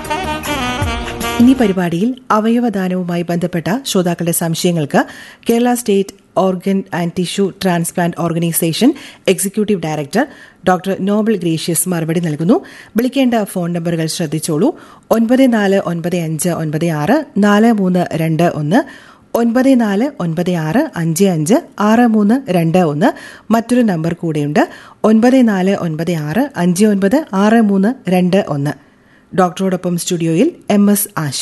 ഇനി പരിപാടിയിൽ അവയവദാനവുമായി ബന്ധപ്പെട്ട ശ്രോതാക്കളുടെ സംശയങ്ങൾക്ക് Kerala state organ and tissue transplant organisation executive director doctor Noble Gracious മറുപടി നൽകുന്നു വിളിക്കേണ്ട ഫോൺ നമ്പറുകൾ ശ്രദ്ധിച്ചോളൂ ഒൻപത് നാല് ഒൻപത് അഞ്ച് ഒൻപത് ആറ് നാല് മൂന്ന് രണ്ട് ഒന്ന് ഒൻപത് നാല് ഒൻപത് ആറ് അഞ്ച് അഞ്ച് ആറ് മൂന്ന് രണ്ട് ഒന്ന് മറ്റൊരു നമ്പർ കൂടെയുണ്ട് ഒൻപത് നാല് ഒൻപത് ആറ് അഞ്ച് ഒൻപത് ആറ് മൂന്ന് രണ്ട് ഒന്ന് ഡോക്ടറോടൊപ്പം സ്റ്റുഡിയോയിൽ എം എസ് ആശ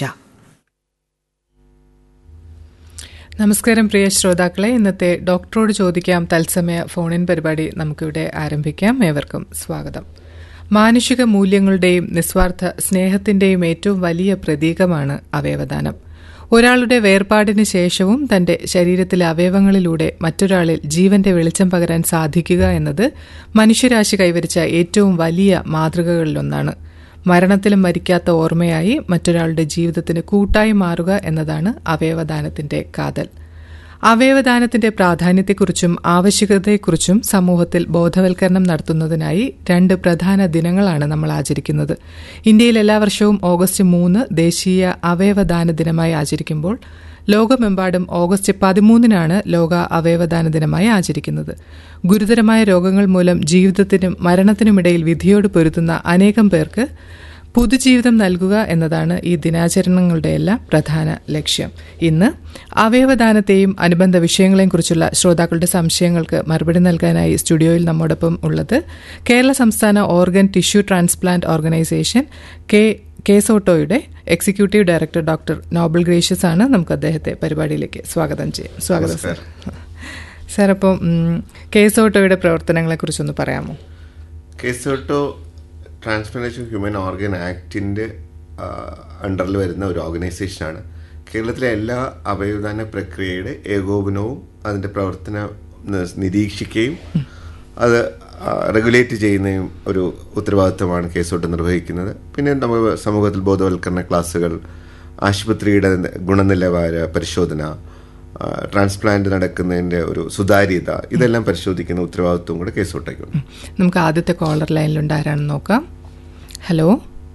നമസ്കാരം പ്രിയ ശ്രോതാക്കളെ ഇന്നത്തെ ഡോക്ടറോട് ചോദിക്കാം തത്സമയ ഫോണിൻ പരിപാടി നമുക്കിവിടെ ആരംഭിക്കാം ഏവർക്കും സ്വാഗതം മാനുഷിക മൂല്യങ്ങളുടെയും നിസ്വാർത്ഥ സ്നേഹത്തിന്റെയും ഏറ്റവും വലിയ പ്രതീകമാണ് അവയവദാനം ഒരാളുടെ വേർപാടിന് ശേഷവും തന്റെ ശരീരത്തിലെ അവയവങ്ങളിലൂടെ മറ്റൊരാളിൽ ജീവന്റെ വെളിച്ചം പകരാൻ സാധിക്കുക എന്നത് മനുഷ്യരാശി കൈവരിച്ച ഏറ്റവും വലിയ മാതൃകകളിലൊന്നാണ് മരണത്തിലും മരിക്കാത്ത ഓർമ്മയായി മറ്റൊരാളുടെ ജീവിതത്തിന് കൂട്ടായി മാറുക എന്നതാണ് അവയവദാനത്തിന്റെ കാതൽ അവയവദാനത്തിന്റെ പ്രാധാന്യത്തെക്കുറിച്ചും ആവശ്യകതയെക്കുറിച്ചും സമൂഹത്തിൽ ബോധവൽക്കരണം നടത്തുന്നതിനായി രണ്ട് പ്രധാന ദിനങ്ങളാണ് നമ്മൾ ആചരിക്കുന്നത് ഇന്ത്യയിൽ എല്ലാ വർഷവും ഓഗസ്റ്റ് മൂന്ന് ദേശീയ അവയവദാന ദിനമായി ആചരിക്കുമ്പോൾ ലോകമെമ്പാടും ഓഗസ്റ്റ് പതിമൂന്നിനാണ് ലോക അവയവദാന ദിനമായി ആചരിക്കുന്നത് ഗുരുതരമായ രോഗങ്ങൾ മൂലം ജീവിതത്തിനും മരണത്തിനുമിടയിൽ വിധിയോട് പൊരുതുന്ന അനേകം പേർക്ക് പുതുജീവിതം നൽകുക എന്നതാണ് ഈ ദിനാചരണങ്ങളുടെയെല്ലാം പ്രധാന ലക്ഷ്യം ഇന്ന് അവയവദാനത്തെയും അനുബന്ധ വിഷയങ്ങളെയും കുറിച്ചുള്ള ശ്രോതാക്കളുടെ സംശയങ്ങൾക്ക് മറുപടി നൽകാനായി സ്റ്റുഡിയോയിൽ നമ്മോടൊപ്പം ഉള്ളത് കേരള സംസ്ഥാന ഓർഗൻ ടിഷ്യൂ ട്രാൻസ്പ്ലാന്റ് ഓർഗനൈസേഷൻ കെ കേസോട്ടോയുടെ executive director doctor Noble Gracious ആണ് നമുക്ക് അദ്ദേഹത്തെ പരിപാടിയിലേക്ക് സ്വാഗതം ചെയ്യാം സ്വാഗതം സർ സാർ അപ്പം കേസോട്ടോയുടെ പ്രവർത്തനങ്ങളെ കുറിച്ചൊന്ന് പറയാമോ കേസോട്ടോ ട്രാൻസ്പ്ലാന്റേഷൻ ഹ്യൂമൻ ഓർഗൻ ആക്ടിൻ്റെ അണ്ടറിൽ വരുന്ന ഒരു ഓർഗനൈസേഷനാണ് കേരളത്തിലെ എല്ലാ അവയവദാന പ്രക്രിയയുടെ ഏകോപനവും അതിൻ്റെ പ്രവർത്തനം നിരീക്ഷിക്കുകയും അത് റെഗുലേറ്റ് ചെയ്യുന്നതും ഒരു ഉത്തരവാദിത്തമാണ് കേസോട്ട് നിർവഹിക്കുന്നത് പിന്നെ നമ്മൾ സമൂഹത്തിൽ ബോധവൽക്കരണ ക്ലാസ്സുകൾ ആശുപത്രിയുടെ ഗുണനിലവാര പരിശോധന ട്രാൻസ്പ്ലാന്റ് നടക്കുന്നതിന്റെ ഒരു സുതാര്യത ഇതെല്ലാം പരിശോധിക്കുന്ന ഉത്തരവാദിത്വം കൂടെ കേസോട്ടേക്കുണ്ട് നമുക്ക് ആദ്യത്തെ കോളർ ലൈനിലുണ്ട് ആരാണെന്ന് നോക്കാം ഹലോ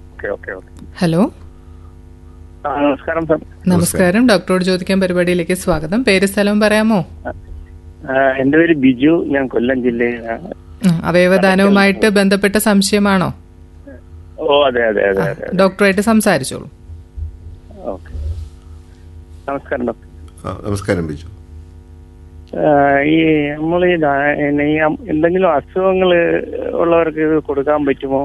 ഹലോ നമസ്കാരം സാർ നമസ്കാരം ഡോക്ടറോട് ചോദിക്കാൻ പരിപാടിയിലേക്ക് സ്വാഗതം പേര് സ്ഥലവും പറയാമോ എന്റെ പേര് ബിജു ഞാൻ കൊല്ലം ജില്ലയിലാണ് അവയവദാനവുമായിട്ട് ബന്ധപ്പെട്ട സംശയമാണോ ഓ അതെ അതെ അതെ അതെ ഡോക്ടറായിട്ട് സംസാരിച്ചോളൂ ഓക്കെ നമസ്കാരം ഡോക്ടർ നമസ്കാരം ബിജു ഈ നമ്മൾ ഈ ഈ എന്തെങ്കിലും അസുഖങ്ങൾ ഉള്ളവർക്ക് ഇത് കൊടുക്കാൻ പറ്റുമോ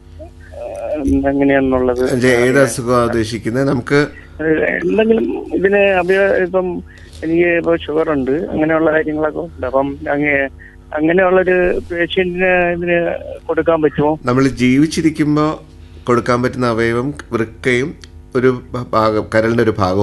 എങ്ങനെയാണെന്നുള്ളത് ഏത് അസുഖമാണ് ഉദ്ദേശിക്കുന്നത് നമുക്ക് എന്തെങ്കിലും ഇതിന് അഭ്യ ഇപ്പം എനിക്ക് ഇപ്പൊ ഷുഗർ ഉണ്ട് അങ്ങനെയുള്ള കാര്യങ്ങളൊക്കെ ഉണ്ട് അപ്പം അങ്ങ് അങ്ങനെയുള്ളൊരു പേഷ്യന്റിന് ഇതിന് കൊടുക്കാൻ പറ്റുമോ നമ്മൾ ജീവിച്ചിരിക്കുമ്പോൾ കൊടുക്കാൻ പറ്റുന്ന അവയവം വൃക്കയും ഒരു ഭാഗം കരളിന്റെ ഒരു ഭാഗം